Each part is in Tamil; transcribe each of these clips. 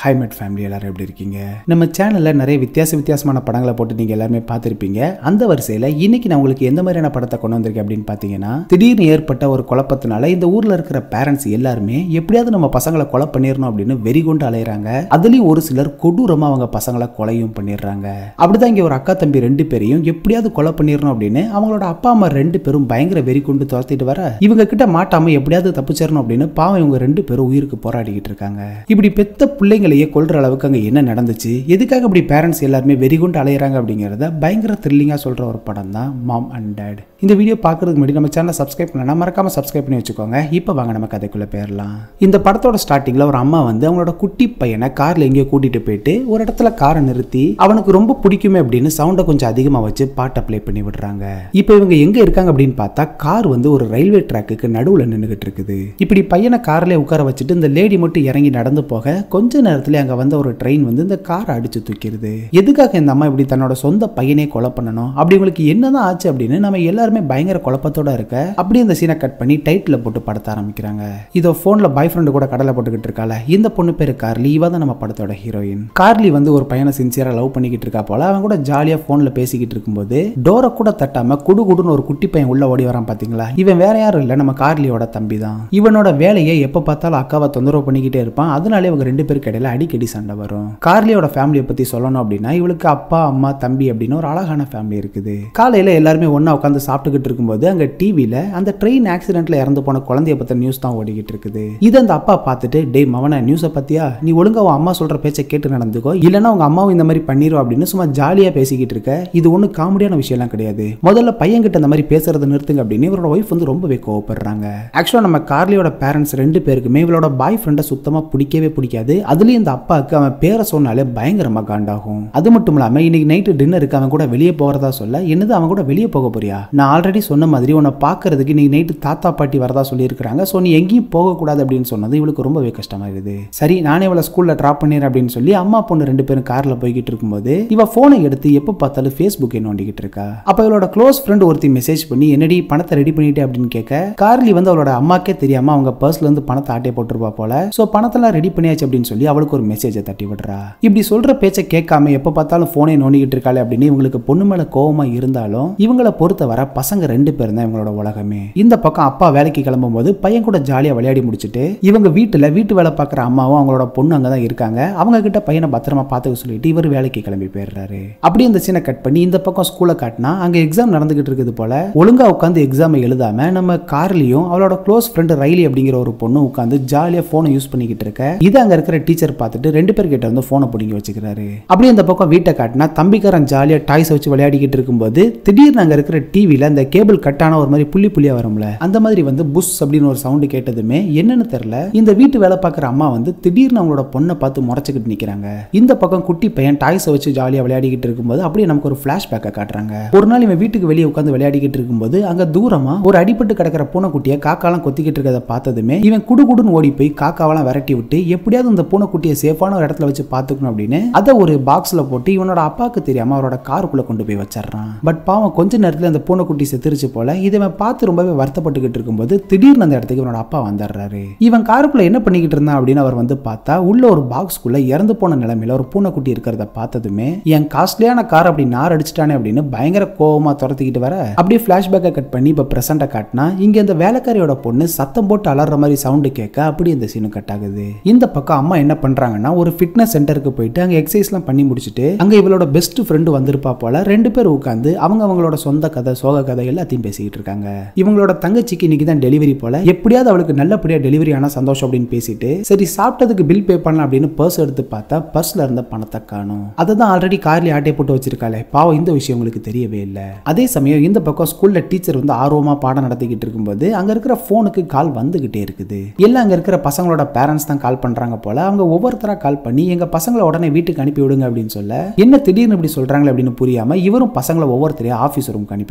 ஹாய் மெட் ஃபேமிலி எல்லாரும் எப்படி இருக்கீங்க நம்ம சேனலில் நிறைய வித்தியாச வித்தியாசமான படங்களை போட்டு நீங்கள் எல்லாருமே பார்த்துருப்பீங்க அந்த வரிசையில் இன்னைக்கு நான் உங்களுக்கு எந்த மாதிரியான படத்தை கொண்டு வந்திருக்கேன் அப்படின்னு பார்த்தீங்கன்னா திடீர்னு ஏற்பட்ட ஒரு குழப்பத்தினால இந்த ஊரில் இருக்கிற பேரண்ட்ஸ் எல்லாருமே எப்படியாவது நம்ம பசங்களை கொலை பண்ணிடணும் அப்படின்னு வெறி கொண்டு அலையிறாங்க அதுலேயும் ஒரு சிலர் கொடூரமாக அவங்க பசங்களை கொலையும் பண்ணிடுறாங்க அப்படிதான் இங்கே ஒரு அக்கா தம்பி ரெண்டு பேரையும் எப்படியாவது கொலை பண்ணிடணும் அப்படின்னு அவங்களோட அப்பா அம்மா ரெண்டு பேரும் பயங்கர வெறி கொண்டு துரத்திட்டு வர இவங்க கிட்ட மாட்டாம எப்படியாவது தப்பிச்சிடணும் அப்படின்னு பாவம் இவங்க ரெண்டு பேரும் உயிருக்கு போராடிக்கிட்டு இருக்காங்க இப்படி பெத்த பிள்ளைங்களையே கொல்ற அளவுக்கு அங்க என்ன நடந்துச்சு எதுக்காக இப்படி பேரண்ட்ஸ் எல்லாருமே வெறி கொண்டு அலையிறாங்க அப்படிங்கிறத பயங்கர த்ரில்லிங்கா சொல்ற ஒரு படம் தான் மாம் அண்ட் டேட் இந்த வீடியோ பார்க்கறதுக்கு முன்னாடி நம்ம சேனலை சப்ஸ்கிரைப் பண்ணலாம் மறக்காம சப்ஸ்கிரைப் பண்ணி வச்சுக்கோங்க இப்போ வாங்க நம்ம கதைக்குள்ள போயிடலாம் இந்த படத்தோட ஸ்டார்டிங்ல ஒரு அம்மா வந்து அவங்களோட குட்டி பையனை கார்ல எங்கேயோ கூட்டிட்டு போயிட்டு ஒரு இடத்துல காரை நிறுத்தி அவனுக்கு ரொம்ப பிடிக்குமே அப்படின்னு சவுண்டை கொஞ்சம் அதிகமா வச்சு பாட்டை ப்ளே பண்ணி விடுறாங்க இப்போ இவங்க எங்க இருக்காங்க அப்படின்னு பார்த்தா கார் வந்து ஒரு ரயில்வே ட்ராக்குக்கு நடுவுல நின்றுகிட்டு இருக்குது இப்படி பையனை கார்ல உட்கார வச்சுட்டு இந்த லேடி மட்டும் இறங்கி நடந்து போக கொஞ்ச நேரத்துல அங்க வந்த ஒரு ட்ரெயின் வந்து இந்த காரை அடிச்சு தூக்கிடுது எதுக்காக இந்த அம்மா இப்படி தன்னோட சொந்த பையனே கொலை பண்ணணும் அப்படி உங்களுக்கு என்னதான் ஆச்சு அப்படின்னு நம்ம எல்லாருமே பயங்கர குழப்பத்தோட இருக்க அப்படியே இந்த சீனை கட் பண்ணி டைட்டில் போட்டு படத்த ஆரம்பிக்கிறாங்க இதோ போன்ல பாய் ஃப்ரெண்டு கூட கடலை போட்டுக்கிட்டு இருக்கால இந்த பொண்ணு பேரு கார்லி இவ தான் நம்ம படத்தோட ஹீரோயின் கார்லி வந்து ஒரு பையனை சின்சியரா லவ் பண்ணிக்கிட்டு இருக்கா போல அவன் கூட ஜாலியா போன்ல பேசிக்கிட்டு இருக்கும்போது டோரை கூட தட்டாம குடு குடுன்னு ஒரு குட்டி பையன் உள்ள ஓடி வரான் பாத்தீங்களா இவன் வேற யாரும் இல்ல நம்ம கார்லியோட தம்பி தான் இவனோட வேலையை எப்ப பார்த்தாலும் அக்காவை தொந்தரவு பண்ணிக்கிட்டே இருப்பான் அதனாலே இவங்க ரெண்டு பேருக்கு இடையில அடிக்கடி சண்டை வரும் கார்லியோட ஃபேமிலியை பத்தி சொல்லணும் அப்படின்னா இவளுக்கு அப்பா அம்மா தம்பி அப்படின்னு ஒரு அழகான ஃபேமிலி இருக்குது காலையில எல்லாருமே ஒண்ணா உட்காந்து சாப்பிட்டுக்கிட்டு இருக்கும்போது அங்க டிவில அந்த ட்ரெயின் ஆக்சிடென்ட்ல இறந்து போன குழந்தைய பத்த நியூஸ் தான் ஓடிக்கிட்டு இருக்குது இதை அந்த அப்பா பார்த்துட்டு டேய் மவன நியூஸை பத்தியா நீ ஒழுங்கா உன் அம்மா சொல்ற பேச்சை கேட்டு நடந்துக்கோ இல்லைன்னா உங்க அம்மாவும் இந்த மாதிரி பண்ணிரும் அப்படின்னு சும்மா ஜாலியா பேசிக்கிட்டு இருக்க இது ஒன்றும் காமெடியான விஷயம்லாம் கிடையாது முதல்ல பையன்கிட்ட இந்த மாதிரி பேசுறதை நிறுத்துங்க அப்படின்னு இவரோட ஒய்ஃப் வந்து ரொம்பவே கோவப்படுறாங்க ஆக்சுவலாக நம்ம கார்லியோட பேரண்ட்ஸ் ரெண்டு பேருக்குமே இவளோட பாய் ஃப்ரெண்டை சுத்தமாக பிடிக்கவே பிடிக்காது அதுலேயும் இந்த அப்பாவுக்கு அவன் பேரை சொன்னாலே பயங்கரமாக காண்டாகும் அது மட்டும் இல்லாமல் இன்னைக்கு நைட்டு டின்னருக்கு அவன் கூட வெளியே போகிறதா சொல்ல என்னது அவன் கூட வெளியே போக போறியா நான் ஆல்ரெடி சொன்ன மாதிரி உன்னை பார்க்கறதுக்கு இன்னைக்கு நைட்டு தாத்தா பாட்டி வரதா சொல்லியிருக்கிறாங்க ஸோ நீ எங்கேயும் போகக்கூடாது அப்படின்னு சொன்னது இவளுக்கு ரொம்பவே கஷ்டமாயிருது சரி நானே இவளை ஸ்கூலில் ட்ராப் பண்ணிடுறேன் அப்படின்னு சொல்லி அம்மா பொண்ணு ரெண்டு பேரும் காரில் போய்கிட்டு இருக்கும்போது இவ ஃபோனை எடுத்து எப்போ பார்த்தாலும் ஃபேஸ்புக்கை நோண்டிக்கிட்டு இருக்கா அப்போ இவளோட க்ளோஸ் ஃப்ரெண்ட் ஒருத்தி மெசேஜ் பண்ணி என்னடி பணத்தை ரெடி பண்ணிட்டு அப்படின்னு கேட்க கார்லி வந்து அவளோட அம்மாக்கே தெரியாம அவங்க பர்ஸ்ல இருந்து பணத்தை ஆட்டே போட்டுருப்பா போல ஸோ பணத்தெல்லாம் ரெடி பண்ணியாச்சு அப்படின்னு சொல்லி அவளுக்கு ஒரு மெசேஜை தட்டி விடுறா இப்படி சொல்ற பேச்சை கேட்காம எப்போ பார்த்தாலும் ஃபோனை நோண்டிக்கிட்டு இருக்காளே அப்படின்னு இவங்களுக்கு பொண்ணு மேல கோவமா இருந்தாலும் இவங்களை பொறுத்தவரை பசங்க ரெண்டு பேரும் தான் இவங்களோட உலகமே இந்த பக்கம் அப்பா வேலைக்கு கிளம்பும் போது பையன் கூட ஜாலியா விளையாடி முடிச்சுட்டு இவங்க வீட்டுல வீட்டு வேலை பார்க்குற அம்மாவும் அவங்களோட பொண்ணு அங்கே தான் இருக்காங்க அவங்க கிட்ட பையனை பத்திரமா பார்த்துக்க சொல்லிட்டு இவர் வேலைக்கு கிளம்பி போயிடுறாரு அப்படி இந்த சீனை கட் பண்ணி இந்த பக்கம் ஸ்கூலை காட்டினா அங்க எக்ஸாம் நடந்துகிட்டு இருக்குது போல ஒழுங்கா உட்காந்து எக்ஸாமை எழுதாம நம்ம கார்லயும் அவளோட க்ளோஸ் ஃப்ரெண்டு ரைலி அப்படிங்கிற ஒரு பொண்ணு உட்காந்து ஜாலியா போனை யூஸ் பண்ணிக்கிட்டு இருக்க இது அங்க இருக்கிற டீச்சர் பார்த்துட்டு ரெண்டு பேர் கிட்ட வந்து போனை பிடிங்கி வச்சுக்கிறாரு அப்படியே இந்த பக்கம் வீட்டை காட்டினா தம்பிக்காரன் ஜாலியா டாய்ஸ் வச்சு விளையாடிக்கிட்டு இருக்கும்போது திடீர்னு அங்க இருக்கிற டிவில அந்த கேபிள் கட்டான ஒரு மாதிரி புள்ளி புள்ளியா வரும்ல அந்த மாதிரி வந்து புஷ் அப்படின்னு ஒரு சவுண்டு கேட்டதுமே என்னன்னு தெரியல இந்த வீட்டு வேலை பார்க்குற அம்மா வந்து திடீர்னு அவங்களோட பொண்ணை பார்த்து முறைச்சிக்கிட்டு நிக்கிறாங்க இந்த பக்கம் குட்டி பையன் டாய்ஸை வச்சு ஜாலியா விளையாடிக்கிட்டு இருக்கும்போது அப்படியே நமக்கு ஒரு ஃபிளாஷ்பேக்கை காட்டுறாங்க ஒரு நாள் இவன் வீட்டுக்கு வெளியே உட்காந்து விளையாடிக்கிட்டு இருக்கும்போது அங்க தூரமா ஒரு அடிபட்டு கிடக்கிற பூனைக்குட்டியை காக்காலாம் கொத்திக்கிட்டு இருக்கிறத பார்த்ததுமே இவன் குடு குடுன்னு ஓடி போய் காக்காவெல்லாம் விரட்டி விட்டு எப்படியாவது இந்த பூனைக்குட்டியை சேஃபான ஒரு இடத்துல வச்சு பார்த்துக்கணும் அப்படின்னு அதை ஒரு பாக்ஸ்ல போட்டு இவனோட அப்பாவுக்கு தெரியாம அவரோட காருக்குள்ள கொண்டு போய் வச்சிடறான் பட் பாவம் கொஞ்ச நேரத்துல அந்த பூனைக்குட்டி செத்துருச்சு போல இதை இவன் பார்த்து ரொம்பவே வருத்தப்பட்டுக்கிட்டு இருக்கும்போது திடீர்னு அந்த இடத்துக்கு இவனோட அப்பா வந்துடுறாரு இவன் காருக்குள்ள என்ன பண்ணிக்கிட்டு இருந்தான் அப்படின்னு அவர் வந்து பார்த்தா உள்ள ஒரு பாக்ஸ்க்குள்ள இறந்து போன நிலைமையில ஒரு பூனைக்குட்டி இருக்கிறத பார்த்ததுமே என் காஸ்ட்லியான கார் அப்படி நார் அடிச்சிட்டானே அப்படின்னு பயங்கர கோவமா துரத்திக்கிட்டு வர அப்படியே பிளாஷ்பேக்கை கட் பண்ணி இப்போ ப்ரெசென்ட்டை காட்டினா இங்க இந்த வேலைக்காரியோட பொண்ணு சத்தம் போட்டு அலற மாதிரி சவுண்டு கேட்க அப்படி இந்த சீனு கட் ஆகுது இந்த பக்கம் அம்மா என்ன பண்றாங்கன்னா ஒரு ஃபிட்னஸ் சென்டருக்கு போயிட்டு அங்க எக்ஸசைஸ்லாம் பண்ணி முடிச்சுட்டு அங்க இவளோட பெஸ்ட் ஃப்ரெண்டு வந்திருப்பா போல ரெண்டு பேர் உட்காந்து அவங்க அவங்களோட சொந்த கதை சோக கதை எல்லாத்தையும் பேசிக்கிட்டு இருக்காங்க இவங்களோட தங்கச்சிக்கு இன்னைக்கு தான் டெலிவரி போல எப்படியாவது அவளுக்கு நல்லபடியா டெலிவரி ஆனா சந்தோஷம் அப்படின்னு பேசிட்டு சரி சாப்பிட்டதுக்கு பில் பே பண்ணலாம் அப்படின்னு பர்ஸ் எடுத்து பார்த்தா பர்ஸ்ல இருந்த பணத்தை காணும் அதை தான் ஆல்ரெடி கார்லி ஆட்டை போட்டு வச்சிருக்காளே பாவம் இந்த விஷயம் உங்களுக்கு தெரியவே இல்லை அதே சமயம் இந்த பக்கம் ஸ்கூல்ல டீச்சர் வந்து ஆர்வமா பாடம் நடத்திக்கிட்டு இருக்கும்போது அங்க இருக்கிற போனுக்கு கால் வந்துகிட்டே இருக்குது எல்லாம் அங்க இருக்கிற பசங்களோட பேரண்ட்ஸ் தான் கால் பண்றாங்க போல அவங்க ஒவ்வொருத்தரா கால் பண்ணி எங்க பசங்களை உடனே வீட்டுக்கு அனுப்பி விடுங்க அப்படின்னு சொல்ல என்ன திடீர்னு இப்படி சொல்றாங்களே அப்படின்னு புரியாம இவரும் பசங்களை ஒவ்வொருத்தரையும் ஆஃபீஸ் ரூமுக்கு அனுப்பி விடுறாரு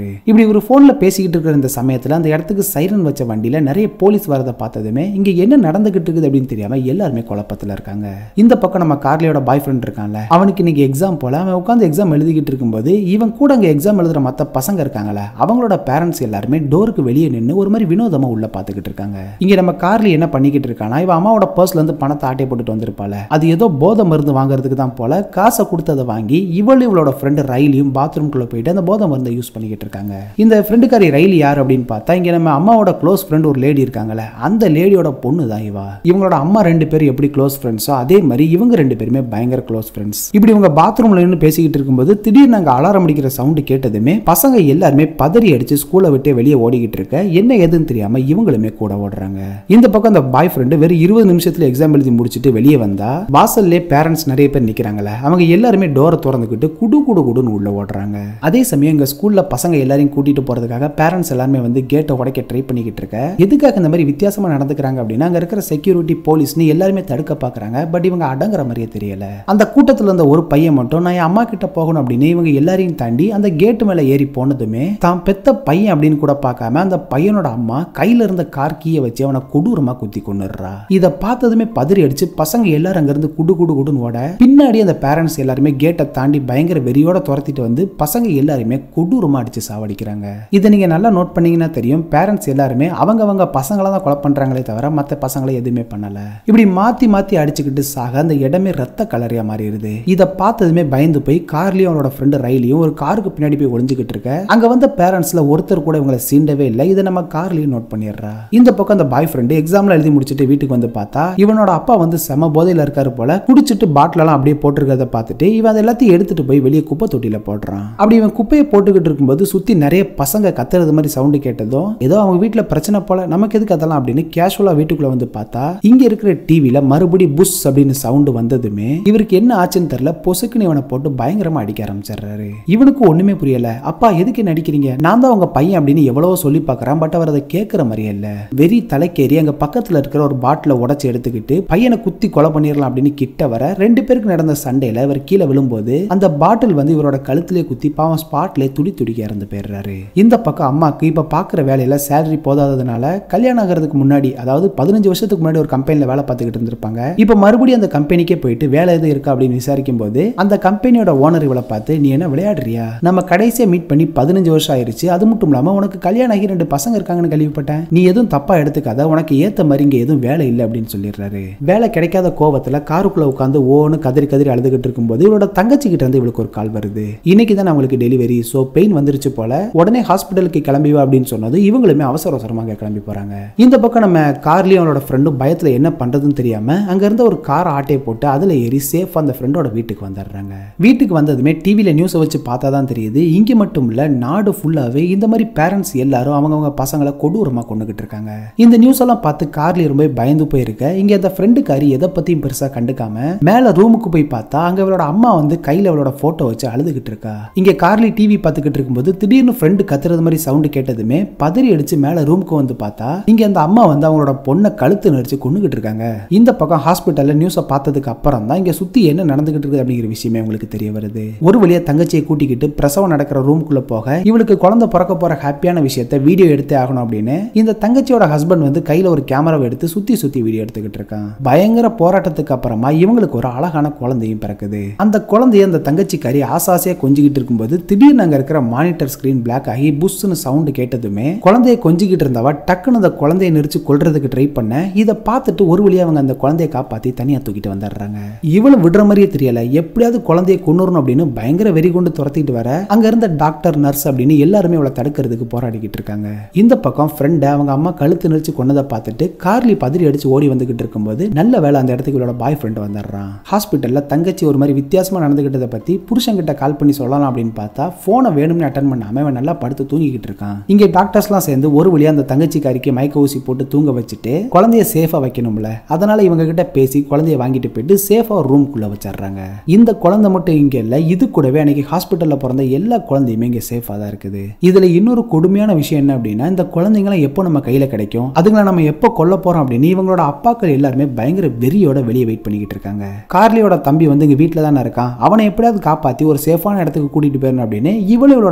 சொல்றாரு இப்படி ஒரு போன்ல பேசிக்கிட்டு இருக்கிற இந்த சமயத்துல அந்த இடத்துக்கு சைரன் வச்ச வண்டியில நிறைய போலீஸ் வரதை பார்த்ததுமே இங்க என்ன நடந்துகிட்டு இருக்குது அப்படின்னு தெரியாம எல்லாருமே குழப்பத்துல இருக்காங்க இந்த பக்கம் நம்ம கார்லியோட பாய் ஃப்ரெண்ட் இருக்கான்ல அவனுக்கு இன்னைக்கு எக்ஸாம் போல அவன் உட்காந்து எக்ஸாம் எழுதிக்கிட்டு இருக்கும்போது இவன் கூட அங்க எக்ஸாம் எழுதுற மத்த பசங்க இருக்காங்கல்ல அவங்களோட பேரண்ட்ஸ் எல்லாருமே டோருக்கு வெளியே நின்று ஒரு மாதிரி வினோதமா உள்ள பாத்துக்கிட்டு இருக்காங்க இங்க நம்ம கார்லி என்ன பண்ணிக்கிட்டு இருக்கானா இவன் அம்மாவோட பர்ஸ்ல இருந்து பணத்தை ஆட்டை போட்டுட்டு வந்திருப்பால அது ஏதோ போதை மருந்து வாங்குறதுக்கு தான் போல காசை கொடுத்து அதை வாங்கி இவள் இவளோட ஃப்ரெண்டு ரயிலையும் பாத்ரூம்குள்ள போயிட்டு அந்த போதை மருந்தை யூஸ் பண்ணிக்கிட்டு இருக்காங்க இந்த ஃப்ரெண்டுக்காரி ரயில் யார் அப்படின்னு பார்த்தா இங்க நம்ம அம்மாவோட க்ளோஸ் ஃப்ரெண்ட் ஒரு லேடி இருக்காங்கல்ல அந்த லேடியோட பொண்ணு தான் இவா இவங்களோட அம்மா ரெண்டு பேரும் எப்படி க்ளோஸ் ஃப்ரெண்ட்ஸோ அதே மாதிரி இவங்க ரெண்டு பேருமே பயங்கர க்ளோஸ் ஃப்ரெண்ட்ஸ் இப்படி இவங்க பாத்ரூம்ல நின்று பேசிக்கிட்டு இருக்கும்போது திடீர்னு அங்க அலாரம் அடிக்கிற சவுண்டு கேட்டதுமே பசங்க எல்லாருமே பதறி அடிச்சு ஸ்கூலை விட்டு வெளியே ஓடிக்கிட்டு இருக்க என்ன ஏதுன்னு தெரியாம இவங்களுமே கூட ஓடுறாங்க இந்த பக்கம் அந்த பாய் ஃப்ரெண்டு வெறும் இருபது நிமிஷத்துல எக்ஸாம் எழுதி முடிச்சுட்டு வெளியே வந்தா வாசல்லே பேரண்ட்ஸ் நிறைய பேர் நிக்கிறாங்கல்ல அவங்க எல்லாருமே டோரை திறந்துக்கிட்டு குடு குடு குடுன்னு உள்ள ஓடுறாங்க அதே சமயம் எங்க ஸ்கூல்ல பசங்க எல்லாரையும் கூட்டிட்டு போறதுக்காக பேரண்ட்ஸ் எல்லாருமே வந்து கேட்டை உடைக்க ட்ரை பண்ணிக்கிட்டு இருக்க எதுக்காக இந்த மாதிரி வித்தியாசமா நடந்துக்கிறாங்க அப்படின்னா அங்க இருக்கிற செக்யூரிட்டி போலீஸ்னு எல்லாருமே தடுக்க பாக்குறாங்க பட் இவங்க அடங்குற மாதிரியே தெரியல அந்த கூட்டத்துல இருந்த ஒரு பையன் மட்டும் நான் என் அம்மா கிட்ட போகணும் அப்படின்னு இவங்க எல்லாரையும் தாண்டி அந்த கேட்டு மேல ஏறி போனதுமே தான் பெத்த பையன் அப்படின்னு கூட பார்க்காம அந்த பையனோட அம்மா கையில இருந்த கார் கீயை வச்சு அவனை கொடூரமா குத்தி கொண்டுடுறா இதை பார்த்ததுமே பதறி அடிச்சு பசங்க எல்லாரும் அங்க இருந்து குடு குடு குடுன்னு ஓட பின்னாடி அந்த பேரண்ட்ஸ் எல்லாருமே கேட்டை தாண்டி பயங்கர வெறியோட துரத்திட்டு வந்து பசங்க எல்லாருமே கொடூரமா அடிச்சு சாவடிக்கிறாங்க இதை நீங்க நல்லா நோட் பண்ணீங்கன்னா தெரியும் பேரண்ட்ஸ் எல்லாருமே அவங்க அவங்க பசங்களை தான் கொலை பண்றாங்களே தவிர மற்ற பசங்களை எதுவுமே பண்ணல இப்படி மாத்தி மாத்தி அடிச்சுக்கிட்டு சாக அந்த இடமே ரத்த கலரியா மாறிடுது இதை பார்த்ததுமே பயந்து போய் கார்லயும் அவனோட ஃப்ரெண்டு ரயிலையும் ஒரு காருக்கு பின்னாடி போய் ஒளிஞ்சுக்கிட்டு இருக்க அங்க வந்த பேரண்ட்ஸ்ல ஒருத்தர் கூட இவங்களை சீண்டவே இல்லை இதை நம்ம கார்லயும் நோட் பண்ணிடுறா இந்த பக்கம் அந்த பாய் ஃப்ரெண்டு எக்ஸாம்ல எழுதி முடிச்சுட்டு வீட்டுக்கு வந்து பார்த்தா இவனோட அப்பா வந்து செம போதையில இருக்காரு போல குடிச்சிட்டு பாட்டில் எல்லாம் அப்படியே போட்டிருக்கிறத பார்த்துட்டு இவன் அதை எல்லாத்தையும் எடுத்துட்டு போய் வெளியே குப்பை தொட்டியில போடுறான் அப்படி இவன் குப்பையை போட்டுக்கிட்டு இருக்கும்போது சுத்தி நிறைய பசங்க கத்துறது மாதிரி சவுண்டு கேட்டதும் ஏதோ அவங்க வீட்டுல பிரச்சனை போல நமக்கு எதுக்கு அதெல்லாம் அப்படின்னு கேஷுவலா வீட்டுக்குள்ள வந்து பார்த்தா இங்க இருக்கிற டிவில மறுபடி புஷ் அப்படின்னு சவுண்டு வந்ததுமே இவருக்கு என்ன ஆச்சுன்னு தெரியல பொசுக்குன்னு இவனை போட்டு பயங்கரமா அடிக்க ஆரம்பிச்சிடுறாரு இவனுக்கு ஒண்ணுமே புரியல அப்பா எதுக்கு என்ன அடிக்கிறீங்க நான் தான் உங்க பையன் அப்படின்னு எவ்வளவோ சொல்லி பார்க்கறான் பட் அவர் அதை கேட்கிற மாதிரியே இல்ல வெறி தலைக்கேறி அங்க பக்கத்துல இருக்கிற ஒரு பாட்டில உடைச்சு எடுத்துக்கிட்டு பையனை குத்தி கொலை பண்ணிடலாம் அப்படின்னு கிட்ட வர ரெண்டு பேருக்கு நடந்த சண்டையில இவர் கீழே விழும்போது அந்த பாட்டில் வந்து இவரோட கழுத்திலே குத்தி பாவம் ஸ்பாட்ல துடி துடிக்க இறந்து போயிடுறாரு இந்த பக்கம் அம்மாக்கு இப்ப பாக்குற வேலையில சேலரி போதாததுனால கல்யாணம் ஆகிறதுக்கு முன்னாடி அதாவது பதினஞ்சு வருஷத்துக்கு முன்னாடி ஒரு கம்பெனில வேலை பார்த்துக்கிட்டு இருந்திருப்பாங்க இப்ப மறுபடியும் அந்த கம்பெனிக்கே போயிட்டு வேலை எதுவும் இருக்கா அப்படின்னு விசாரிக்கும் போது அந்த கம்பெனியோட ஓனர் இவளை பார்த்து நீ என்ன விளையாடுறியா நம்ம கடைசியா மீட் பண்ணி பதினஞ்சு வருஷம் ஆயிருச்சு அது மட்டும் இல்லாம உனக்கு கல்யாணம் ஆகி ரெண்டு பசங்க இருக்காங்கன்னு கேள்விப்பட்டேன் நீ எதுவும் தப்பா எடுத்துக்காத உனக்கு ஏத்த மாதிரி இங்க எதுவும் வேலை இல்லை அப்படின்னு சொல்லிடுறாரு வேலை கிடைக்காத கோவத்துல காருக்குள்ள உட்காந்து ஓன்னு கதறி கதறி அழுதுகிட்டு இருக்கும்போது இவளோட தங்கச்சி கிட்ட இருந்து இவளுக்கு ஒரு கால் வருது இன்னைக்கு தான் அவங்களுக்கு டெலிவரி ஸோ பெயின் வந்துருச்சு போல உடனே ஹாஸ்பிட்டலுக்கு கிளம்பி வா அப்படின்னு சொன்னது இவங்களுமே அவசர அவசரமாக கிளம்பி போறாங்க இந்த பக்கம் நம்ம கார்லயும் அவளோட ஃப்ரெண்டும் பயத்துல என்ன பண்றதுன்னு தெரியாம அங்க இருந்த ஒரு கார் ஆட்டையை போட்டு அதுல ஏறி சேஃப் அந்த ஃப்ரெண்டோட வீட்டுக்கு வந்துடுறாங்க வீட்டுக்கு வந்ததுமே டிவியில நியூஸை வச்சு பார்த்தா தான் தெரியுது இங்க மட்டும் இல்ல நாடு ஃபுல்லாவே இந்த மாதிரி பேரண்ட்ஸ் எல்லாரும் அவங்கவங்க பசங்களை கொடூரமா கொண்டுகிட்டு இருக்காங்க இந்த நியூஸ் எல்லாம் பார்த்து கார்லி ரொம்ப பயந்து போயிருக்க இங்க அந்த ஃப்ரெண்டுக்காரி எதை பத்தியும் பெருசா கண்டுக்காம மேல ரூமுக்கு போய் பார்த்தா அங்க அவளோட அம்மா வந்து கையில அவளோட போட்டோ வச்சு அழுதுகிட்டு இருக்கா இங்க கார்லி டிவி பார்த்துக்கிட்டு இருக்கும்போது திடீர்னு ஃப்ரெண்டு கத்துறது மாதிரி சவுண்டு கேட்டதுமே பதறி அடிச்சு மேல ரூமுக்கு வந்து பார்த்தா இங்க அந்த அம்மா வந்து அவங்களோட பொண்ணை கழுத்து நடிச்சு கொண்டுகிட்டு இருக்காங்க இந்த பக்கம் ஹாஸ்பிட்டல்ல நியூஸை பார்த்ததுக்கு அப்புறம் தான் இங்க சுத்தி என்ன நடந்துகிட்டு இருக்குது அப்படிங்கிற விஷயமே உங்களுக்கு தெரிய வருது ஒரு வழியா தங்கச்சியை கூட்டிக்கிட்டு பிரசவம் நடக்கிற ரூமுக்குள்ள போக இவளுக்கு குழந்தை பிறக்க போற ஹாப்பியான விஷயத்த வீடியோ எடுத்தே ஆகணும் அப்படின்னு இந்த தங்கச்சியோட ஹஸ்பண்ட் வந்து கையில ஒரு கேமராவை எடுத்து சுத்தி சுத்தி வீடியோ எடுத்துக்கிட்டு இருக்கான் பயங்கர போராட்டத்துக்கு அப்புறமா இவங்களுக்கு ஒரு அழகான குழந்தையும் பிறக்குது அந்த குழந்தைய அந்த தங்கச்சிக்காரி ஆசாசியா கொஞ்சிக்கிட்டு இருக்கும்போது திடீர்னு அங்க இருக்கிற மானிட்டர் ஸ்கிரீன் பிளாக் ஆகி புஷ்னு சவுண்ட் கேட்டதுமே குழந்தைய கொஞ்சிக்கிட்டு இருந்தவ டக்குன்னு அந்த குழந்தைய நெரிச்சு கொல்றதுக்கு ட்ரை பண்ண இதை பார்த்துட்டு ஒரு வழியா அவங்க அந்த குழந்தைய காப்பாத்தி தனியா தூக்கிட்டு வந்துடுறாங்க இவளும் விடுற மாதிரியே தெரியல எப்படியாவது குழந்தைய கொண்டுறணும் அப்படின்னு பயங்கர வெறி கொண்டு துரத்திட்டு வர அங்க இருந்த டாக்டர் நர்ஸ் அப்படின்னு எல்லாருமே அவளை தடுக்கிறதுக்கு போராடிக்கிட்டு இருக்காங்க இந்த பக்கம் ஃப்ரெண்டை அவங்க அம்மா கழுத்து நெரிச்சு கொண்டதை பார்த்துட்டு கார்லி பதறி அடிச்சு ஓடி வந்துகிட்டு இருக்கும்போது நல்ல வேலை அந்த இடத்துக்கு இவளோட பாய் ஃப்ரெண்ட் வந்துடுறான் ஹாஸ்பிட்டல்ல தங்கச்சி ஒரு மாதிரி வித்தியாசமா நடந்துகிட்டதை பத்தி புருஷன்கிட்ட கால் பண்ணி சொல்லலாம் அப்படின்னு பார்த்தா போனை வேணும்னு அட்டன் பண்ணாம அவன் நல்லா படுத்து தூங்கிக்கிட்டு இருக்கான் இங்க டாக்டர்ஸ்லாம் சேர்ந்து ஒரு வழியா அந்த தங்கச்சிக்காரிக்கு மயக்க ஊசி போட்டு தூங்க வச்சுட்டு குழந்தைய சேஃபா வைக்கணும்ல அதனால இவங்க கிட்ட பேசி குழந்தைய வாங்கிட்டு போயிட்டு சேஃபா ரூம்குள்ள வச்சிடுறாங்க இந்த குழந்தை மட்டும் இங்க இல்ல இது கூடவே அன்னைக்கு ஹாஸ்பிட்டல்ல பிறந்த எல்லா குழந்தையுமே இங்க சேஃபா தான் இருக்குது இதுல இன்னொரு கொடுமையான விஷயம் என்ன அப்படின்னா இந்த குழந்தைங்களாம் எப்போ நம்ம கையில கிடைக்கும் அதுங்களை நம்ம எப்போ கொல்ல போறோம் அப்படின்னு இவங்களோட அப்பாக்கள் எல்லாருமே பயங்கர வெறியோட வெளியே வெயிட் பண்ணிக்கிட்டு இருக்காங்க கார்லியோட தம்பி வந்து இங்க வீட்டில் தானே இருக்கான் அவனை எப்படியாவது காப்பாத்தி ஒரு சேஃபான இடத்துக்கு கூட்டிட்டு போயிடணும் அப்படின்னு இவளும் இவளோட பாய் ஃப்ரெண்ட்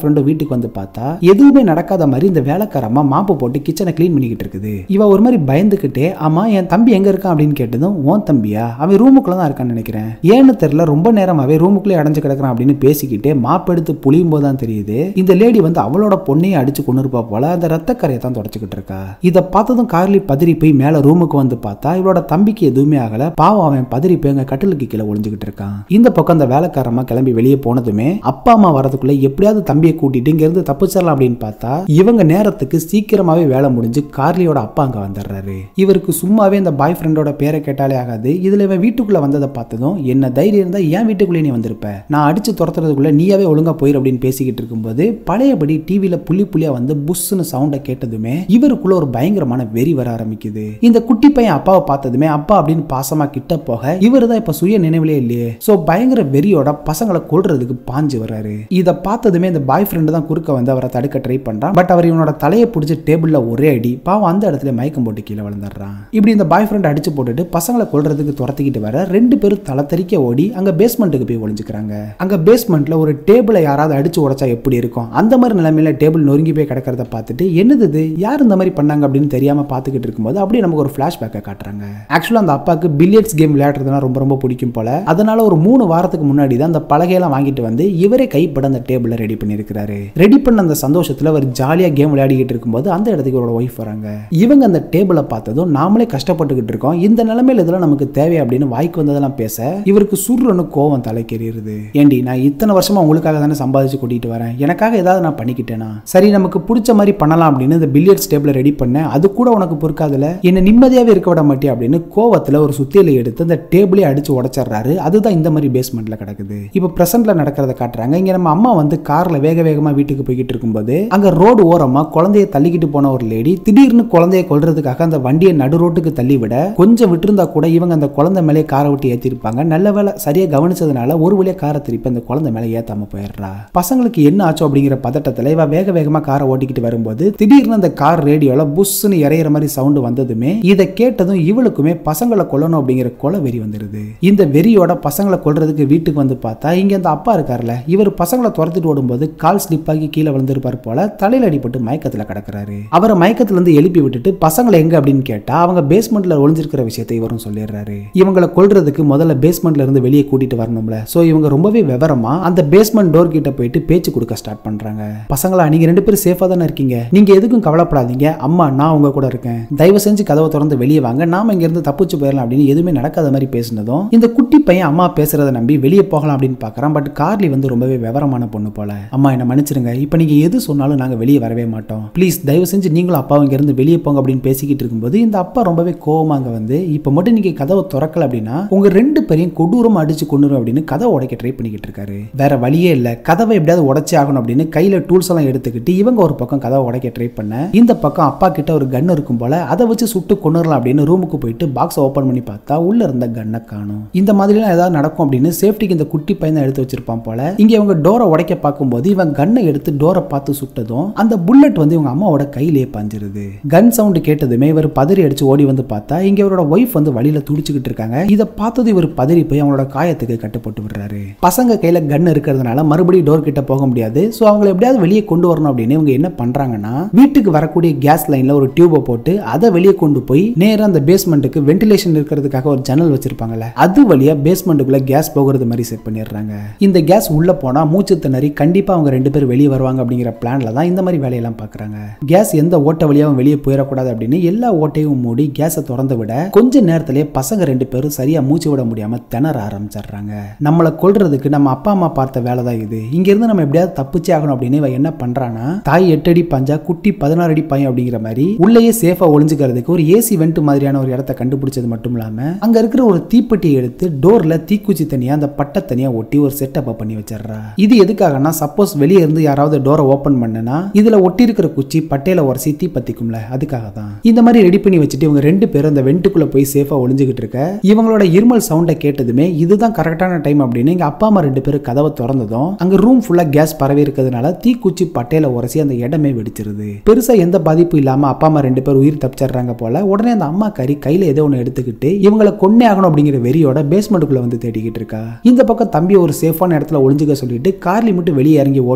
ஃப்ரெண்டும் வீட்டுக்கு வந்து பார்த்தா எதுவுமே நடக்காத மாதிரி இந்த வேலைக்காரம்மா மாப்பு போட்டு கிச்சனை க்ளீன் பண்ணிக்கிட்டு இருக்குது இவ ஒரு மாதிரி பயந்துக்கிட்டே ஆமா என் தம்பி எங்க இருக்கான் அப்படின்னு கேட்டதும் உன் தம்பியா அவன் ரூமுக்குள்ள தான் இருக்கான்னு நினைக்கிறேன் ஏன்னு தெரியல ரொம்ப நேரமாவே ரூமுக்குள்ளே அடைஞ்சு கிடக்குறான் அப்படின்னு பேசிக்கிட்டே மாப்பு எடுத்து புளியும் போது தான் தெரியுது இந்த லேடி வந்து அவளோட பொண்ணையே அடிச்சு கொண்டு இருப்பா போல அந்த ரத்தக்கரையை தான் தொடச்சிக்கிட்டு இருக்கா இதை பார்த்ததும் கார்லி பதறி போய் மேல ரூமுக்கு வந்து பார்த்தா இவளோட தம்பிக்கு எதுவுமே ஆகல பாவம் அவன் பதறி போய் அங்க கட்டிலுக்கு கீழே ஒளிஞ்சுக்கிட்டு இருக்கான் இந்த பக்கம் அந்த வேலைக்காரமா கிளம்பி வெளியே போனதுமே அப்பா அம்மா வரதுக்குள்ள எப்படியாவது தம்பியை கூட்டிட்டு இங்க இருந்து தப்பிச்சிடலாம் அப்படின்னு பார்த்தா இவங்க நேரத்துக்கு சீக்கிரமாவே வேலை முடிஞ்சு கார்லியோட அப்பா அங்க வந்துடுறாரு இவருக்கு சும்மாவே இந்த பாய் ஃப்ரெண்டோட பேரை கேட்டாலே ஆகாது இதுல இவன் வீட்டுக்குள்ள வந்ததை பார்த்ததும் என்ன தைரியம் இருந்தா ஏன் வீட்டுக்குள்ளே நீ வந்திருப்ப நான் அடிச்சு துரத்துறதுக்குள்ள நீயாவே ஒழுங்கா போயிரு அப்படின்னு பேசிக்கிட்டு இருக்கும்போது பழையபடி டிவியில புள்ளி புள்ளியா வந்து புஷ்னு சவுண்டை கேட்டதுமே இவருக்குள்ள ஒரு பயங்கரமான வெறி வர ஆரம்பிக்குது இந்த குட்டி பையன் அப்பாவை பார்த்ததுமே அப்பா அப்படின்னு பாசமா கிட்ட போக இவரு தான் இப்ப சுய நினைவிலே இல்லையே சோ பயங்கர வெறியோட பசங்களை கொல்றதுக்கு பாஞ்சு வர்றாரு இத பார்த்ததுமே இந்த பாய் ஃப்ரெண்டு தான் குறுக்க வந்து அவரை தடுக்க ட்ரை பண்றான் பட் அவர் இவனோட தலையை பிடிச்சி டேபிள்ல ஒரே அடி பாவம் அந்த இடத்துல மயக்கம் போட்டு கீழே விழுந்துடுறான் இப்படி இந்த பாய் ஃப்ரெண்ட் அடிச்சு போட்டுட்டு பசங்களை கொல்றதுக்கு துரத்திக்கிட்டு வர ரெண்டு பேரும் தலை தெறிக்க ஓடி அங்க பேஸ்மெண்ட்டுக்கு போய் ஒளிஞ்சுக்கிறாங்க அங்க பேஸ்மெண்ட்ல ஒரு டேபிளை யாராவது அடிச்சு உடைச்சா எப்படி இருக்கும் அந்த மாதிரி நிலைமையில டேபிள் நொறுங்கி போய் கிடக்கிறத பார்த்துட்டு என்னது இது யார் இந்த மாதிரி பண்ணாங்க அப்படின்னு தெரியாம பார்த்துக்கிட்டு இருக்கும்போது அப்படியே நமக்கு ஒரு ஃபிளாஷ்பேக்கை காட்டுறாங்க ஆக்சுவலாக அந்த அப்பாவுக்கு பில்லியர்ட்ஸ் கேம் விளையாடுறதுனா ரொம்ப ரொம்ப பிடிக்கும் போல அதனால ஒரு மூணு வாரத்துக்கு முன்னாடி தான் அந்த பலகையெல்லாம் வாங்கிட்டு வந்து இவரே கைப்பட அந்த டேபிளை ரெடி பண்ணியிருக்கிறாரு ரெடி பண்ண அந்த சந்தோஷத்துல அவர் ஜாலியாக கேம் விளையாடிக்கிட்டு இருக்கும்போது அந்த இடத்துக்கு இவரோட ஒய்ஃப் வராங்க இவங்க அந்த டேபிளை பார்த்ததும் நாமளே கஷ்டப்பட்டுக்கிட்டு இருக்கோம் இந்த நிலைமையில இதெல்லாம் நமக்கு தேவை அப்படின்னு வாய்க்கு வந்ததெல்லாம் பேச இவருக்கு சுருன்னு கோவம் தலைக்கேறிடுது ஏண்டி நான் இத்தனை வருஷமா உங்களுக்காக தானே சம்பாதிச்சு கூட்டிட்டு வரேன் எனக்காக ஏதாவது நான் பண்ணிக்கிட்டேனா சரி நமக்கு பிடிச்ச மாதிரி பண்ணலாம் அப்படின்னு இந்த பில்லியர்ட்ஸ் டேபிளை ரெடி பண்ணேன் அது கூட உனக்கு பொறுக்காதுல என்ன நிம்மதியாவே இருக்க விட மாட்டே அப்படின்னு கோவத்துல ஒரு சுத்தியில எடுத்து அந்த டேபிளே அடிச்சு உடைச்சிடுறாரு அதுதான் இந்த மாதிரி பேஸ்மெண்ட்ல கிடக்குது இப்போ பிரசன்ட்ல நடக்கிறத காட்டுறாங்க இங்க நம்ம அம்மா வந்து கார்ல வேக வேகமா வீட்டுக்கு போய்கிட்டு இருக்கும்போது அங்க ரோடு ஓரமா குழந்தைய தள்ளிக்கிட்டு போன ஒரு லேடி திடீர்னு குழந்தைய கொல்றதுக்காக அந்த வண்டியை நடு ரோட்டுக்கு தள்ளி விட கொஞ்சம் விட்டுருந்தா கூட இவங்க அந்த குழந்தை மேலே காரை விட்டு ஏத்திருப்பாங்க நல்ல வேலை சரியா கவனிச்சதுனால ஒரு வழியா காரை திருப்பி அந்த குழந்தை மேலே ஏத்தாம போயிடுறா பசங்களுக்கு என்ன ஆச்சோ அப்படிங்கிற பதட்டத்துல இவ வேக வேகமா காரை ஓட்டிக்கிட்டு வரும்போது திடீர்னு அந்த கார் ரேடியோல புஷ்னு இறையிற மாதிரி சவுண்டு வந்ததுமே இதை கேட்டதும் இவளுக்குமே பசங்களை கொல்லணும் அப்படிங்கிற கொலை வெறி வந்துருது இந்த வெறியோட பசங்களை கொல்றதுக்கு வீட்டுக்கு வந்து பார்த்தா இங்க அந்த அப்பா இருக்கார்ல இவர் பசங்களை துரத்திட்டு ஓடும்போது கால் ஸ்லிப் ஆகி கீழே விழுந்திருப்பார் போல தலையில அடிபட்டு மயக்கத்துல கிடக்குறாரு அவரை மயக்கத்துல இருந்து எழுப்பி விட்டுட்டு பசங்களை எங்க அப்படின்னு கேட்டா அவங்க பேஸ்மெண்ட்ல ஒளிஞ்சிருக்கிற விஷயத்தை இவரும் சொல்லிடுறாரு இவங்களை கொல்றதுக்கு முதல்ல பேஸ்மெண்ட்ல இருந்து வெளியே கூட்டிட்டு வரணும்ல சோ இவங்க ரொம்பவே விவரமா அந்த பேஸ்மெண்ட் டோர் கிட்ட போயிட்டு பேச்சு கொடுக்க ஸ்டார்ட் பண்றாங்க பசங்களா நீங்க ரெண்டு பேரும் சேஃபா தானே இருக்கீங்க நீங்க எதுக்கும் கவலைப்படாதீங்க அம்மா நான் உங்க கூட இருக்கேன் தயவு செஞ்சு கதவை திறந்து வெளியே வாங்க நாம இங்க இருந்து தப்பிச்சு போயிடலாம் அப்படின்னு எதுவுமே நடக்காத மாதிரி பேசினதும் இந்த குட்டி பையன் அம்மா பேசுறதை நம்பி வெளியே போகலாம் அப்படின்னு பாக்குறான் பட் கார்லி வந்து ரொம்பவே விவரமான பொண்ணு போல அம்மா என்ன மன்னிச்சிருங்க இப்போ நீங்க எது சொன்னாலும் நாங்க வெளியே வரவே மாட்டோம் ப்ளீஸ் தயவு செஞ்சு நீங்களும் அப்பாவும் இங்க இருந்து வெளியே போங்க அப்படின்னு பேசிக்கிட்டு இருக்கும்போது இந்த அப்பா ரொம்பவே கோவமா அங்க வந்து இப்போ மட்டும் நீங்க கதவை திறக்கல அப்படின்னா உங்க ரெண்டு பேரையும் கொடூரமா அடிச்சு கொண்டுரும் அப்படின்னு கதவை உடைக்க ட்ரை பண்ணிக்கிட்டு இருக்காரு வேற வழியே இல்ல கதவை எப்படியாவது உடைச்சே ஆகணும் அப்படின்னு கையில டூல்ஸ் எல்லாம் எடுத்துக்கிட்டு இவங்க ஒரு பக்கம் கதவை உடைக்க ட்ரை பண்ண இந்த பக்கம் அப்பா கிட்ட ஒரு கன் இருக்கும் போல அதை வச்சு சுட்டு கொண்டுறலாம் அப்படின்னு ரூமுக்கு போயிட்டு பாக்ஸ் ஓபன் பண்ணி பார்த்தா உள்ள இருந்த கன்னை காணும் இந்த மாதிரிலாம் ஏதாவது நடக்கும் அப்படின்னு சேஃப்டிக்கு இந்த குட்டி பையன் தான் எடுத்து வச்சிருப்பான் போல இங்க இவங்க டோரை உடைக்க பார்க்கும்போது இவன் கன்னை எடுத்து டோரை பார்த்து சுட்டதும் அந்த புல்லட் வந்து இவங்க அம்மாவோட கையிலேயே பாஞ்சிருது கன் சவுண்ட் கேட்டதுமே இவர் பதறி அடிச்சு ஓடி வந்து பார்த்தா இங்க இவரோட ஒய்ஃப் வந்து வழியில துடிச்சுக்கிட்டு இருக்காங்க இதை பார்த்தது இவர் பதறி போய் அவங்களோட காயத்துக்கு கட்டுப்பட்டு விடுறாரு பசங்க கையில கன் இருக்கிறதுனால மறுபடியும் டோர் கிட்ட போக முடியாது ஸோ அவங்களை எப்படியாவது வெளியே கொண்டு வரணும் அப்படின்னு இவங்க என்ன பண்றாங்கன்னா வீட்டுக்கு வரக்கூடிய கேஸ் லைன்ல ஒரு டியூபை போட்டு அதை வெளியே கொண்டு போய் நேரா அந்த பேஸ்மெண்ட்டுக்கு வென்டிலேஷன் இருக்கிறதுக்காக ஒரு ஜன்னல் வச்சிருப்பாங்கல்ல அது வழியா பேஸ்மெண்ட்டுக்குள்ள கேஸ் போகிறது மாதிரி செட் பண்ணிடுறாங்க இந்த கேஸ் உள்ள போனா மூச்சு திணறி கண்டிப்பா அவங்க ரெண்டு பேரும் வெளியே வருவாங்க அப்படிங்கிற பிளான்ல தான் இந்த மாதிரி வேலையெல்லாம் பாக்குறாங்க கேஸ் எந்த ஓட்ட வழியாவும் வெளியே போயிடக்கூடாது அப்படின்னு எல்லா ஓட்டையும் மூடி கேஸை திறந்து விட கொஞ்ச நேரத்திலே பசங்க ரெண்டு பேரும் சரியா மூச்சு விட முடியாம திணற ஆரம்பிச்சிடுறாங்க நம்மளை கொல்றதுக்கு நம்ம அப்பா அம்மா பார்த்த வேலை தான் இது இங்க இருந்து நம்ம எப்படியாவது தப்பிச்சே ஆகணும் அப்படின்னு இவன் என்ன பண்றானா தாய் எட்டு அடி பஞ்சா குட்டி பதினாறு அடி பையன் அப்படிங்கிற மாதிரி உள்ளேயே சேஃபா ஒளிஞ்சுக்கிறதுக்கு ஒரு ஏசி வெண்ட் மாதிரியான ஒரு இடத்த கண்டுபிடிச்சது மட்டும் இல்லாம அங்க இருக்கிற ஒரு தீப்பெட்டியை எடுத்து டோர்ல தீக்குச்சி தனியா அந்த பட்டை தனியா ஒட்டி ஒரு செட்டப் பண்ணி வச்சிடுறா இது எதுக்காகனா சப்போஸ் வெளியே இருந்து யாராவது டோரை ஓபன் பண்ணனா இதுல ஒட்டி இருக்கிற குச்சி பட்டையில உரசி தீ பத்திக்கும்ல அதுக்காக தான் இந்த மாதிரி ரெடி பண்ணி வச்சுட்டு இவங்க ரெண்டு பேரும் அந்த வெண்ட்டுக்குள்ள போய் சேஃபா ஒளிஞ்சுக்கிட்டு இருக்க இவங்களோட இருமல் சவுண்டை கேட்டதுமே இதுதான் கரெக்டான டைம் அப்படின்னு எங்க அப்பா அம்மா ரெண்டு பேரும் கதவை திறந்ததும் அங்க ரூம் ஃபுல்லா கேஸ் பரவி இருக்கிறதுனால தீக்குச்சி பட்டையில உரசி அந்த இடமே வெடிச்சிருது பெருசா எந்த பாதிப்பும் இல்லாம அப்பா அம்மா ரெண்டு பேர் உயிர் தப்பிச்சிடுறாங்க போல உடனே அந்த அம்மா கறி கையில ஏதோ ஒன்று எடுத்துக்கிட்டு இவங்களை கொன்னே ஆகணும் அப்படிங்கிற வெறியோட பேஸ்மெண்ட்டுக்குள்ள வந்து தேடிக்கிட்டு இருக்கா இந்த பக்கம் தம்பி ஒரு சேஃபான இடத்துல ஒளிஞ்சுக்க சொல்லிட்டு கார்லி மட்டும் வெளியே இறங்கி ஓடும்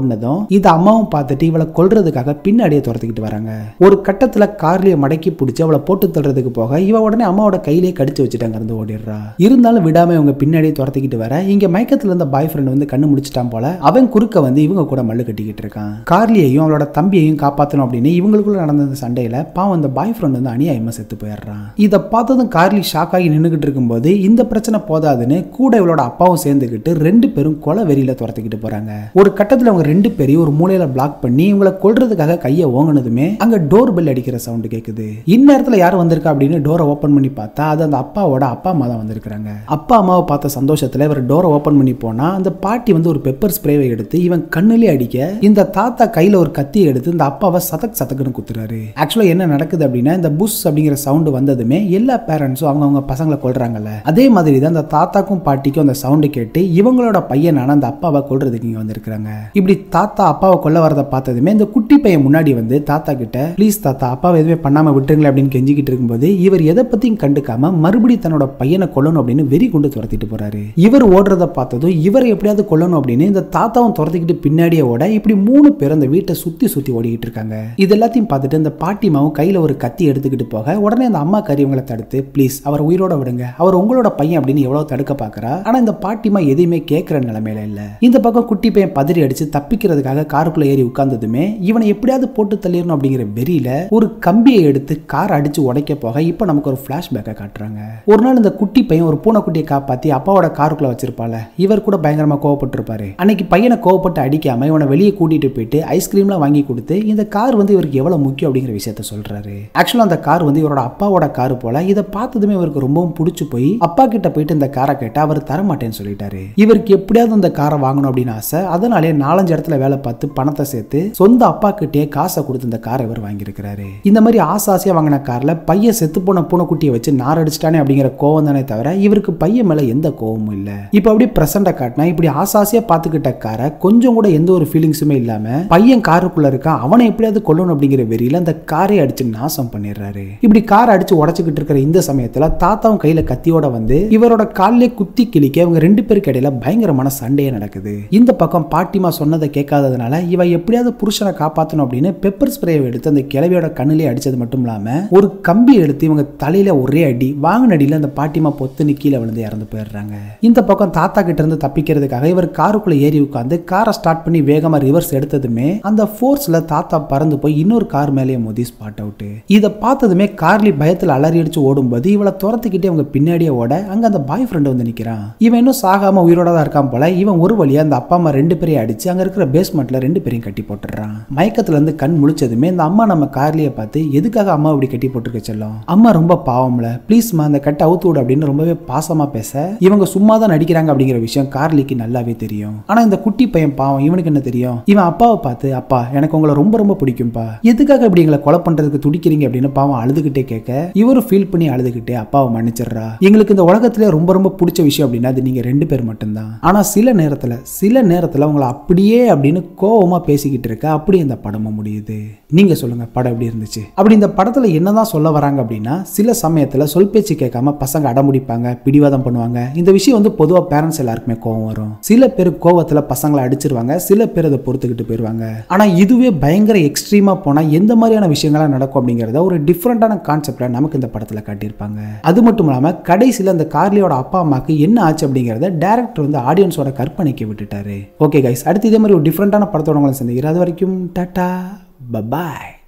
ஓடினதும் இதை அம்மாவும் பார்த்துட்டு இவளை கொல்றதுக்காக பின்னாடியே துரத்திக்கிட்டு வராங்க ஒரு கட்டத்துல கார்லியை மடக்கி பிடிச்சி அவளை போட்டு தள்ளுறதுக்கு போக இவ உடனே அம்மாவோட கையிலேயே கடிச்சு வச்சுட்டாங்க இருந்து ஓடிடுறா இருந்தாலும் விடாம இவங்க பின்னாடியே துரத்திக்கிட்டு வர இங்க மயக்கத்துல இருந்த பாய் ஃப்ரெண்ட் வந்து கண்ணு முடிச்சிட்டான் போல அவன் குறுக்க வந்து இவங்க கூட மல்லு கட்டிக்கிட்டு இருக்கான் கார்லியையும் அவளோட தம்பியையும் காப்பாத்தணும் அப்படின்னு இவங்களுக்குள்ள நடந்த இந்த சண்டையில பாவம் அந்த பாய் ஃப்ரெண்ட் வந்து அநியாயமா செத்து போயிடுறான் இதை பார்த்ததும் கார்லி ஷாக் ஆகி நின்றுகிட்டு இருக்கும்போது இந்த பிரச்சனை போதாதுன்னு கூட இவளோட அப்பாவும் சேர்ந்துக்கிட்டு ரெண்டு பேரும் கொலை வெறியில துரத்திக்கிட்டு போறாங்க ஒரு கட்டத்துல அவங்க ரெண்டு பேரையும் ஒரு மூலையில பிளாக் பண்ணி இவங்களை கொல்றதுக்காக கையை ஓங்கினதுமே அங்க டோர் பெல் அடிக்கிற சவுண்ட் கேக்குது இந்நேரத்துல யார் வந்திருக்கா அப்படின்னு டோரை ஓபன் பண்ணி பார்த்தா அது அந்த அப்பாவோட அப்பா அம்மா தான் வந்திருக்காங்க அப்பா அம்மாவை பார்த்த சந்தோஷத்துல இவர் டோரை ஓபன் பண்ணி போனா அந்த பாட்டி வந்து ஒரு பெப்பர் ஸ்ப்ரேவை எடுத்து இவன் கண்ணுலயே அடிக்க இந்த தாத்தா கையில ஒரு கத்தியை எடுத்து இந்த அப்பாவை சதக் சதக்குன்னு குத்துறாரு ஆக்சுவலா என்ன நடக்குது அப்படின்னா இந்த புஷ் அப்படிங்கிற சவுண்ட் வந்ததுமே எல்லா பேரண்ட்ஸும் அவங்க அவங்க பசங்களை கொல்றாங்கல்ல அதே மாதிரி தான் அந்த தாத்தாக்கும் பாட்டிக்கும் அந்த சவுண்டு கேட்டு இவங்களோட பையனான அந்த அப்பாவை கொல்றதுக்கு இங்க வந்திருக்காங்க இப்படி தாத்தா அப்பாவை கொல்ல வரதை பார்த்ததுமே இந்த குட்டி பையன் முன்னாடி வந்து தாத்தா கிட்ட ப்ளீஸ் தாத்தா அப்பாவை எதுவுமே பண்ணாம விட்டுருங்களேன் அப்படின்னு கெஞ்சிக்கிட்டு இருக்கும்போது இவர் எதை பத்தியும் கண்டுக்காம மறுபடியும் தன்னோட பையனை கொல்லணும் அப்படின்னு வெறி கொண்டு துரத்திட்டு போறாரு இவர் ஓடுறத பார்த்ததும் இவரை எப்படியாவது கொல்லணும் அப்படின்னு இந்த தாத்தாவும் துரத்திக்கிட்டு பின்னாடியே ஓட இப்படி மூணு பேர் அந்த வீட்டை சுத்தி சுத்தி ஓடிக்கிட்டு இருக்காங்க இது எல்லாத்தையும் பார்த்துட்டு இந்த பாட்டிமாவும் கையில ஒரு கத்தி எடுத்துக்கிட்டு போக உடனே அந்த அம்மா கறி இவங்களை தடுத்து ப்ளீஸ் அவர் உயிரோட விடுங்க அவர் உங்களோட பையன் அப்படின்னு எவ்வளவு தடுக்க பாக்குறா ஆனா இந்த பாட்டிமா எதையுமே கேட்கிற நிலைமையில இல்ல இந்த பக்கம் குட்டி பையன் பதறி அடிச்சு தப்பிக்கிறதுக்காக காருக்குள்ள ஏறி உட்கார்ந்ததுமே இவனை எப்படியாவது போட்டு தள்ளிடணும் அப்படிங்கிற வெறியில ஒரு கம்பியை எடுத்து கார் அடிச்சு உடைக்க போக இப்போ நமக்கு ஒரு பிளாஷ்பேக்கை காட்டுறாங்க ஒரு நாள் இந்த குட்டி பையன் ஒரு பூனைக்குட்டியை காப்பாத்தி அப்பாவோட காருக்குள்ள வச்சிருப்பால இவர் கூட பயங்கரமா கோவப்பட்டிருப்பாரு அன்னைக்கு பையனை கோவப்பட்டு அடிக்காம இவனை வெளியே கூட்டிட்டு போயிட்டு ஐஸ்கிரீம்லாம் வாங்கி கொடுத்து இந்த கார் வந்து இவருக்கு எவ்வளவு முக்கியம் அப்படிங்கிற விஷயத்த சொல்றாரு ஆக்சுவலா அந்த கார் வந்து இவரோட அப்பாவோட கார் போல இதை பார்த்ததுமே இவருக்கு ரொம்பவும் பிடிச்சு போய் அப்பா கிட்ட போயிட்டு இந்த காரை கேட்டா அவர் தரமாட்டேன்னு சொல்லிட்டாரு இவருக்கு எப்படியாவது இந்த காரை வாங்கணும் அப்படின்னு ஆசை அதனாலே நாலஞ்சு இடத்துல வேலை பார்த்து பணத்தை சேர்த்து சொந்த அப்பா கிட்டே காசை கொடுத்து இந்த காரை இவர் வாங்கியிருக்கிறாரு இந்த மாதிரி ஆசை ஆசையா வாங்கின கார்ல பையன் செத்து போன பூனைக்குட்டியை வச்சு நார் அடிச்சிட்டானே அப்படிங்கிற கோவம் தானே தவிர இவருக்கு பையன் மேல எந்த கோவமும் இல்ல இப்போ அப்படியே பிரசண்ட காட்டினா இப்படி ஆசை ஆசையா பார்த்துக்கிட்ட காரை கொஞ்சம் கூட எந்த ஒரு ஃபீலிங்ஸுமே இல்லாம பையன் காருக்குள்ள இருக்கான் அவனை எப்படியாவது கொல்லணும் அப்படிங்கிற வெறியில அந்த காரை அடிச்சு நாசம் பண்ணிடுறாரு இப்படி கார் அடிச்சு உடச்சுக்கிட்டு இருக்கிற இந்த சமயத்துல தாத்தாவும் கையில கத்தியோட வந்து இவரோட காலிலே குத்தி கிழிக்க இவங்க ரெண்டு பேருக்கு இடையில பயங்கரமான சண்டையே நடக்குது இந்த பக்கம் பாட்டிமா சொன்னதை கேட்காததுனால இவ எப்படியாவது புருஷனை காப்பாத்தணும் அப்படின்னு பெப்பர் ஸ்ப்ரேவை எடுத்து அந்த கிழவியோட கண்ணிலே அடிச்சது மட்டும் இல்லாம ஒரு கம்பி எடுத்து இவங்க தலையில ஒரே அடி வாங்கின அடியில அந்த பாட்டிமா பொத்துன்னு கீழே விழுந்து இறந்து போயிடுறாங்க இந்த பக்கம் தாத்தா கிட்ட இருந்து தப்பிக்கிறதுக்காக இவர் காருக்குள்ள ஏறி உட்காந்து காரை ஸ்டார்ட் பண்ணி வேகமா ரிவர்ஸ் எடுத்ததுமே அந்த ஃபோர்ஸ்ல தாத்தா பறந்து போய் இன்னொரு கார் மேலேயே மோதி ஸ்பாட் அவுட் இதை பார்த்ததுமே கார்லி பயத்துல அலறி அடிச்சு ஓடும்போது இவளை துரத்துக்கிட்டே அவங்க பின்னாடியே ஓட அங்க அந்த பாய் ஃப்ரெண்ட் வந்து நிக்கிறான் இவன் இன்னும் சாகாம உயிரோட தான் இருக்கான் போல இவன் ஒரு வழியா அந்த அப்பா அம்மா ரெண்டு பேரையும் அடிச்சு அங்க இருக்கிற பேஸ்மெண்ட்ல ரெண்டு பேரையும் கட்டி போட்டுறான் மயக்கத்துல இருந்து கண் முழிச்சதுமே இந்த அம்மா நம்ம கார்லிய பார்த்து எதுக்காக அம்மா இப்படி கட்டி போட்டுருக்க செல்லம் அம்மா ரொம்ப பாவம்ல ப்ளீஸ்மா அந்த கட்டை அவுத்து விடு அப்படின்னு ரொம்பவே பாசமா பேச இவங்க சும்மா தான் நடிக்கிறாங்க அப்படிங்கிற விஷயம் கார்லிக்கு நல்லாவே தெரியும் ஆனா இந்த குட்டி பையன் பாவம் இவனுக்கு என்ன தெரியும் இவன் அப்பாவை பார்த்து அப்பா எனக்கு உங்களை ரொம்ப ரொம்ப பிடிக்கும்பா எதுக்காக இப்படி எங்களை கொலை பண்றதுக்கு துடிக்கிறீங்க அப்படின்னு பாவம் அழுதுகிட்டே கேட்க இவரும் ஃபீல் பண்ணி அழுதுகிட்டே அப்பாவை மன்னிச்சிடுறா எங்களுக்கு இந்த உலகத்திலே ரொம்ப ரொம்ப பிடிச்ச விஷயம் அப்படின்னா அது நீங்க ரெண்டு பேர் மட்டும்தான் ஆனா சில நேரத்துல சில நேரத்துல உங்களை அப்படியே அப்படின்னு கோவமா பேசிக்கிட்டு இருக்க அப்படி இந்த படமும் முடியுது நீங்க சொல்லுங்க படம் எப்படி இருந்துச்சு அப்படி இந்த படத்துல என்னதான் சொல்ல வராங்க அப்படின்னா சில சமயத்துல சொல் பேச்சு கேட்காம பசங்க அடமுடிப்பாங்க பிடிவாதம் பண்ணுவாங்க இந்த விஷயம் வந்து பொதுவா பேரண்ட்ஸ் எல்லாருக்குமே கோவம் வரும் சில பேர் கோவத்துல பசங்களை அடிச்சிருவாங்க சில பேர் அதை பொறுத்துக்கிட்டு போயிருவாங்க ஆனா இதுவே பயங்கர எக்ஸ்ட்ரீமா போனா எந்த மாதிரியான விஷயங்கள்லாம் நடக்கும் அப்படிங்கறத ஒரு டிஃப்ரெண்டான கான்செப்ட்ல நமக்கு இந்த படத்துல காட்டியிருப்பாங்க அது மட்டும் இல்லாம கடைசியில அந்த கார்லியோட அப்பா அம்மாக்கு என்ன ஆச்சு அப்படிங்கறத டேரக்டர் வந்து ஆடியன்ஸோட கற்பனைக்கு விட்டுட்டாரு ஓகே கைஸ் அடுத்து இதே மாதிரி ஒரு டிஃப்ரெண்டான படத்தோட உங்களை சந்திக்கிறேன் அது வரைக்கும் டாட்டா பபாய்